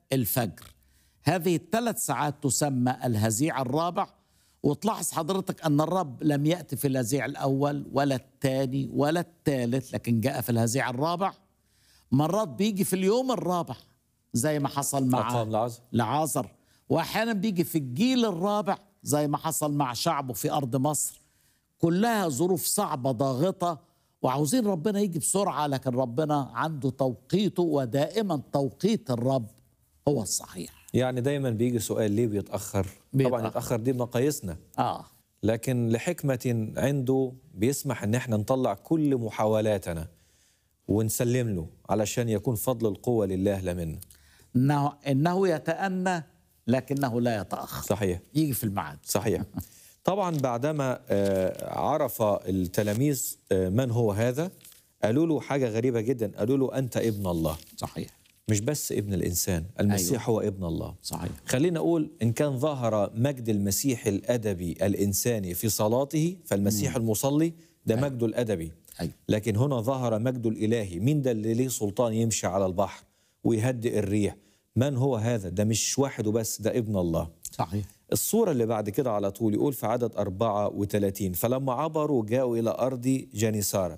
الفجر هذه الثلاث ساعات تسمى الهزيع الرابع وتلاحظ حضرتك أن الرب لم يأتي في الهزيع الأول ولا الثاني ولا الثالث لكن جاء في الهزيع الرابع مرات بيجي في اليوم الرابع زي ما حصل مع أقام لعازر. لعازر واحيانا بيجي في الجيل الرابع زي ما حصل مع شعبه في ارض مصر كلها ظروف صعبه ضاغطه وعاوزين ربنا يجي بسرعه لكن ربنا عنده توقيته ودائما توقيت الرب هو الصحيح يعني دايما بيجي سؤال ليه بيتأخر بيتأخر. طبعا يتأخر دي بمقاييسنا اه لكن لحكمة عنده بيسمح ان احنا نطلع كل محاولاتنا ونسلم له علشان يكون فضل القوة لله لا منا انه انه يتأنى لكنه لا يتأخر صحيح يجي في الميعاد صحيح طبعا بعدما آه، عرف التلاميذ آه، من هو هذا قالوا له حاجة غريبة جدا قالوا له أنت ابن الله صحيح مش بس ابن الإنسان المسيح أيوة. هو ابن الله صحيح خلينا أقول إن كان ظهر مجد المسيح الأدبي الإنساني في صلاته فالمسيح المصلي ده مجده الأدبي أيوة. لكن هنا ظهر مجده الإلهي مين ده اللي ليه سلطان يمشي على البحر ويهدئ الريح من هو هذا ده مش واحد وبس ده ابن الله صحيح الصورة اللي بعد كده على طول يقول في عدد 34 فلما عبروا جاءوا إلى أرض جنيسارة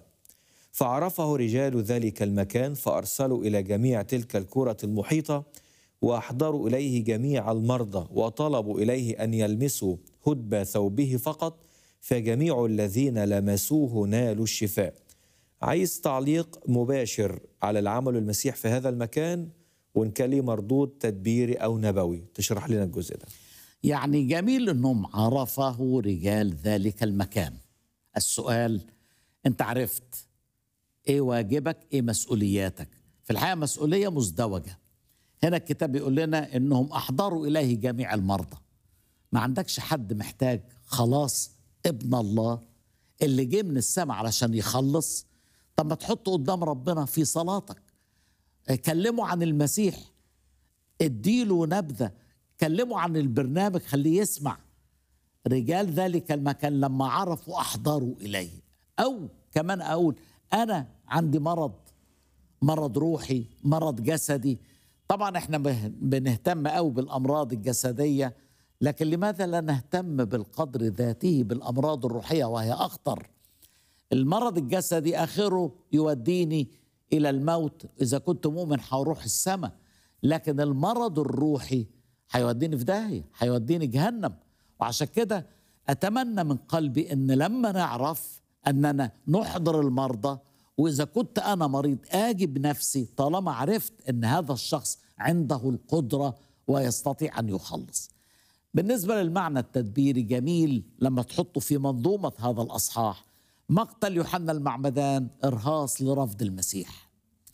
فعرفه رجال ذلك المكان فأرسلوا إلى جميع تلك الكرة المحيطة وأحضروا إليه جميع المرضى وطلبوا إليه أن يلمسوا هدب ثوبه فقط فجميع الذين لمسوه نالوا الشفاء عايز تعليق مباشر على العمل المسيح في هذا المكان وإن كان ليه مردود تدبيري أو نبوي تشرح لنا الجزء ده يعني جميل انهم عرفه رجال ذلك المكان السؤال انت عرفت ايه واجبك ايه مسؤولياتك في الحقيقه مسؤوليه مزدوجه هنا الكتاب بيقول لنا انهم احضروا اليه جميع المرضى ما عندكش حد محتاج خلاص ابن الله اللي جه من السماء علشان يخلص طب ما تحطه قدام ربنا في صلاتك كلموا عن المسيح اديله نبذه كلموا عن البرنامج خليه يسمع رجال ذلك المكان لما عرفوا احضروا اليه او كمان اقول انا عندي مرض مرض روحي مرض جسدي طبعا احنا به- بنهتم قوي بالامراض الجسديه لكن لماذا لا نهتم بالقدر ذاته بالامراض الروحيه وهي اخطر المرض الجسدي اخره يوديني الى الموت اذا كنت مؤمن هروح السماء لكن المرض الروحي هيوديني في داهيه هيوديني جهنم وعشان كده اتمنى من قلبي ان لما نعرف اننا نحضر المرضى واذا كنت انا مريض اجي بنفسي طالما عرفت ان هذا الشخص عنده القدره ويستطيع ان يخلص بالنسبة للمعنى التدبيري جميل لما تحطه في منظومة هذا الأصحاح مقتل يوحنا المعمدان إرهاص لرفض المسيح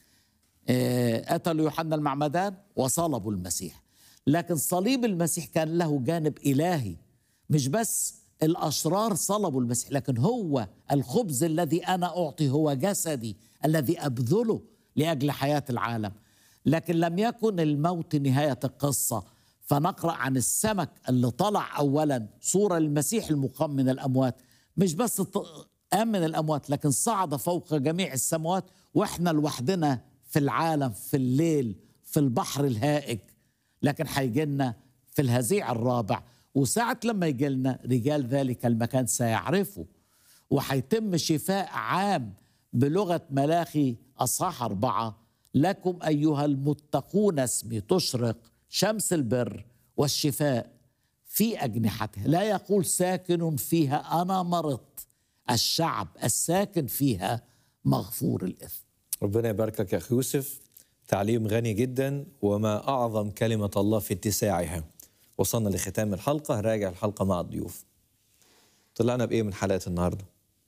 آه، قتلوا يوحنا المعمدان وصلبوا المسيح لكن صليب المسيح كان له جانب إلهي مش بس الأشرار صلبوا المسيح لكن هو الخبز الذي أنا أعطي هو جسدي الذي أبذله لأجل حياة العالم لكن لم يكن الموت نهاية القصة فنقرأ عن السمك اللي طلع أولا صورة المسيح المقام من الأموات مش بس ط- قام من الأموات لكن صعد فوق جميع السماوات وإحنا لوحدنا في العالم في الليل في البحر الهائج لكن هيجي لنا في الهزيع الرابع وساعة لما يجي لنا رجال ذلك المكان سيعرفوا وهيتم شفاء عام بلغة ملاخي أصحاح أربعة لكم أيها المتقون اسمي تشرق شمس البر والشفاء في أجنحتها لا يقول ساكن فيها أنا مرضت الشعب الساكن فيها مغفور الإثم ربنا يبارك لك يا أخي يوسف تعليم غني جدا وما أعظم كلمة الله في اتساعها وصلنا لختام الحلقة راجع الحلقة مع الضيوف طلعنا بإيه من حلقة النهاردة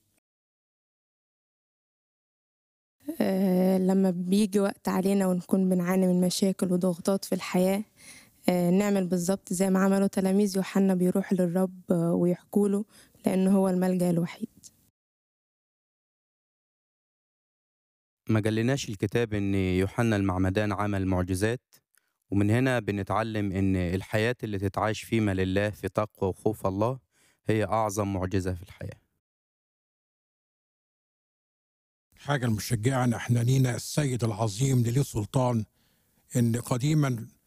آه، لما بيجي وقت علينا ونكون بنعاني من مشاكل وضغوطات في الحياة آه، نعمل بالظبط زي ما عملوا تلاميذ يوحنا بيروح للرب آه، ويحكوا له لأنه هو الملجأ الوحيد ما قالناش الكتاب ان يوحنا المعمدان عمل معجزات ومن هنا بنتعلم ان الحياة اللي تتعاش فيما لله في تقوى وخوف الله هي اعظم معجزة في الحياة حاجة المشجعة إن إحنا لينا السيد العظيم اللي ليه سلطان إن قديما